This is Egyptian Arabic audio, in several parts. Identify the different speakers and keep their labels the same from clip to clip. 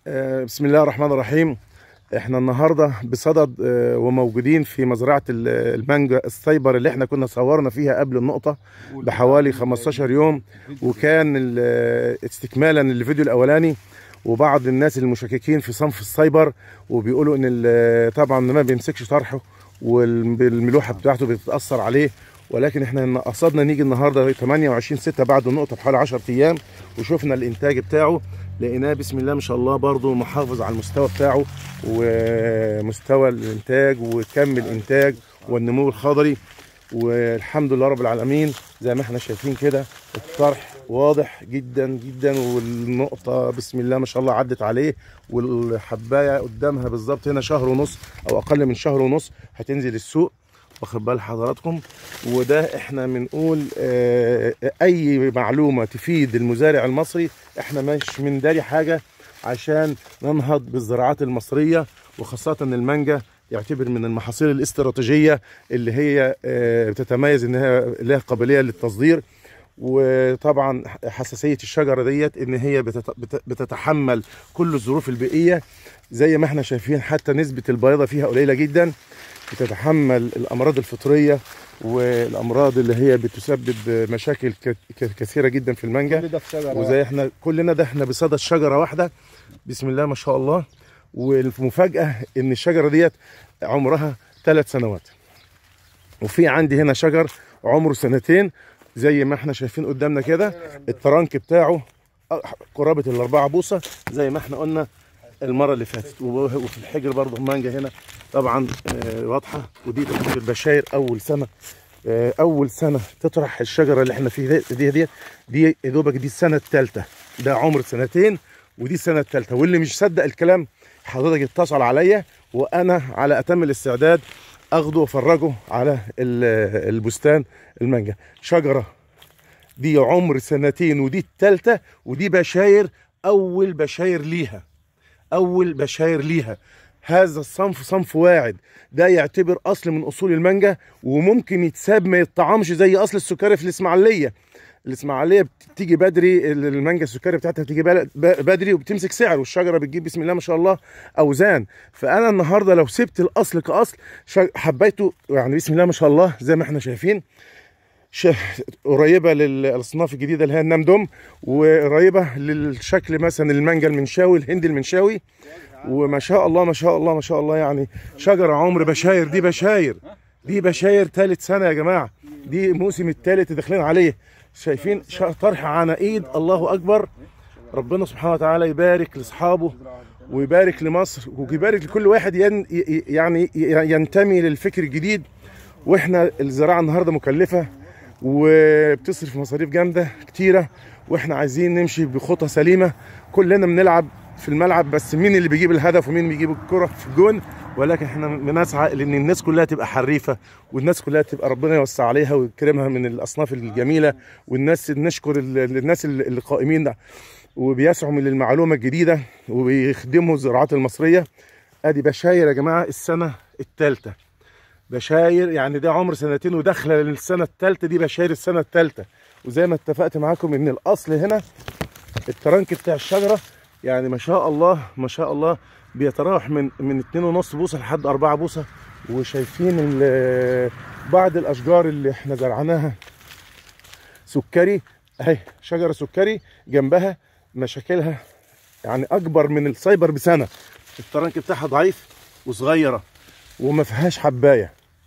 Speaker 1: آه، بسم الله الرحمن الرحيم احنا النهارده بصدد آه، وموجودين في مزرعه ال- المانجا السايبر اللي احنا كنا صورنا فيها قبل النقطه بحوالي 15 يوم وكان ال- استكمالا للفيديو الاولاني وبعض الناس المشككين في صنف السايبر وبيقولوا ان ال- طبعا ما بيمسكش طرحه والملوحه بتاعته بتتاثر عليه ولكن احنا قصدنا نيجي النهارده 28 6 بعد النقطه بحوالي 10 ايام وشفنا الانتاج بتاعه لقيناه بسم الله ما شاء الله برضه محافظ على المستوى بتاعه ومستوى الانتاج وكم الانتاج والنمو الخضري والحمد لله رب العالمين زي ما احنا شايفين كده الطرح واضح جدا جدا والنقطة بسم الله ما شاء الله عدت عليه والحباية قدامها بالظبط هنا شهر ونص او اقل من شهر ونص هتنزل السوق واخد بال حضراتكم وده احنا بنقول اه اي معلومه تفيد المزارع المصري احنا مش من داري حاجه عشان ننهض بالزراعات المصريه وخاصه المانجا يعتبر من المحاصيل الاستراتيجيه اللي هي اه بتتميز انها لها قابليه للتصدير وطبعا حساسيه الشجره ديت ان هي بتت- بت- بتتحمل كل الظروف البيئيه زي ما احنا شايفين حتى نسبه البياضه فيها قليله جدا بتتحمل الامراض الفطريه والامراض اللي هي بتسبب مشاكل ك- ك- كثيره جدا في المانجا
Speaker 2: كل ده في شجره
Speaker 1: وزي احنا كلنا ده احنا بصدد شجره واحده بسم الله ما شاء الله والمفاجاه ان الشجره ديت عمرها ثلاث سنوات وفي عندي هنا شجر عمره سنتين زي ما احنا شايفين قدامنا كده الترنك بتاعه قرابه الاربعه بوصه زي ما احنا قلنا المره اللي فاتت وب- وفي الحجر برضه مانجا هنا طبعا آه، واضحه ودي تعتبر بشاير اول سنه آه، اول سنه تطرح الشجره اللي احنا فيها دي دي دي يا دوبك دي السنه الثالثه ده عمر سنتين ودي السنه الثالثه واللي مش صدق الكلام حضرتك اتصل عليا وانا على اتم الاستعداد اخده وافرجه على ال- البستان المانجا شجره دي عمر سنتين ودي الثالثه ودي بشاير اول بشاير ليها اول بشاير ليها هذا الصنف صنف واعد ده يعتبر اصل من اصول المانجا وممكن يتساب ما يطعمش زي اصل السكري في الاسماعيليه الاسماعيليه بتيجي بدري المانجا السكري بتاعتها بتيجي بل- ب- بدري وبتمسك سعر والشجره بتجيب بسم الله ما شاء الله اوزان فانا النهارده لو سبت الاصل كاصل شج- حبيته يعني بسم الله ما شاء الله زي ما احنا شايفين ش- قريبه للاصناف الجديده اللي هي النمدم وقريبه للشكل مثلا المانجا المنشاوي الهندي المنشاوي وما شاء الله ما شاء الله ما شاء الله يعني شجره عمر بشاير دي بشاير دي بشاير ثالث سنه يا جماعه دي الموسم الثالث داخلين عليه شايفين ش- طرح عناقيد الله اكبر ربنا سبحانه وتعالى يبارك لاصحابه ويبارك لمصر ويبارك لكل واحد ين ي- يعني ي- ينتمي للفكر الجديد واحنا الزراعه النهارده مكلفه وبتصرف مصاريف جامده كتيره واحنا عايزين نمشي بخطى سليمه كلنا بنلعب في الملعب بس مين اللي بيجيب الهدف ومين بيجيب الكره في الجون ولكن احنا بنسعى لان الناس كلها تبقى حريفه والناس كلها تبقى ربنا يوسع عليها ويكرمها من الاصناف الجميله والناس نشكر ال- الناس اللي اللي قائمين ده وبيسعوا من المعلومه الجديده وبيخدموا الزراعات المصريه ادي بشاير يا جماعه السنه الثالثه بشاير يعني ده عمر سنتين وداخله للسنه الثالثه دي بشاير السنه الثالثه وزي ما اتفقت معاكم ان الاصل هنا الترنك بتاع الشجره يعني ما شاء الله ما شاء الله بيتراوح من من 2.5 بوصه لحد 4 بوصه وشايفين ال- بعض الاشجار اللي احنا زرعناها سكري اهي شجره سكري جنبها مشاكلها يعني اكبر من السايبر بسنه الترنك بتاعها ضعيف وصغيره وما فيهاش حبايه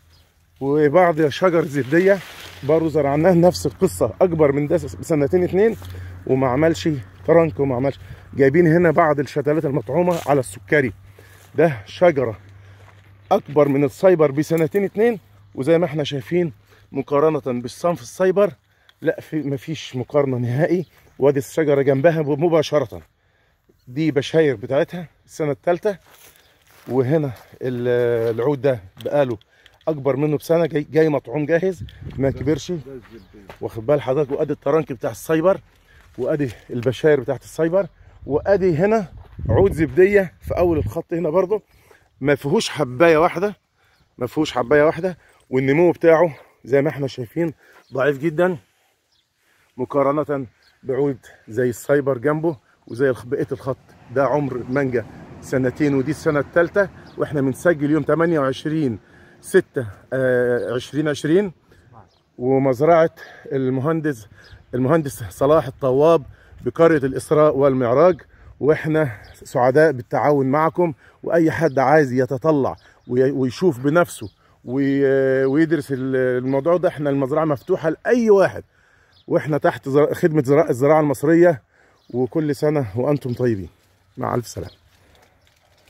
Speaker 1: وبعض شجر زبديه برضه زرعناها نفس القصه اكبر من ده بسنتين اتنين وما عملش ترنك وما عملش جايبين هنا بعض الشتلات المطعومه على السكري ده شجره اكبر من السايبر بسنتين اتنين وزي ما احنا شايفين مقارنه بالصنف السايبر لا في مفيش مقارنه نهائي وادي الشجره جنبها مباشره دي بشاير بتاعتها السنه الثالثه وهنا ال- العود ده بقاله اكبر منه بسنه جاي, جاي مطعوم جاهز ما كبرش واخد بال حضرتك وادي الترنك بتاع السايبر وادي البشاير بتاعت السايبر وادي هنا عود زبديه في اول الخط هنا برضه ما فيهوش حبايه واحده ما فيهوش حبايه واحده والنمو بتاعه زي ما احنا شايفين ضعيف جدا مقارنه بعود زي السايبر جنبه وزي الخ- بقيه الخط ده عمر المانجا سنتين ودي السنه الثالثه واحنا بنسجل يوم 28 6 2020 ومزرعه المهندس المهندس صلاح الطواب بقريه الاسراء والمعراج واحنا سعداء بالتعاون معكم واي حد عايز يتطلع وي- ويشوف بنفسه وي- ويدرس ال- الموضوع ده احنا المزرعه مفتوحه لاي واحد واحنا تحت زر- خدمه زراعه الزراعه المصريه وكل سنه وانتم طيبين مع الف سلامه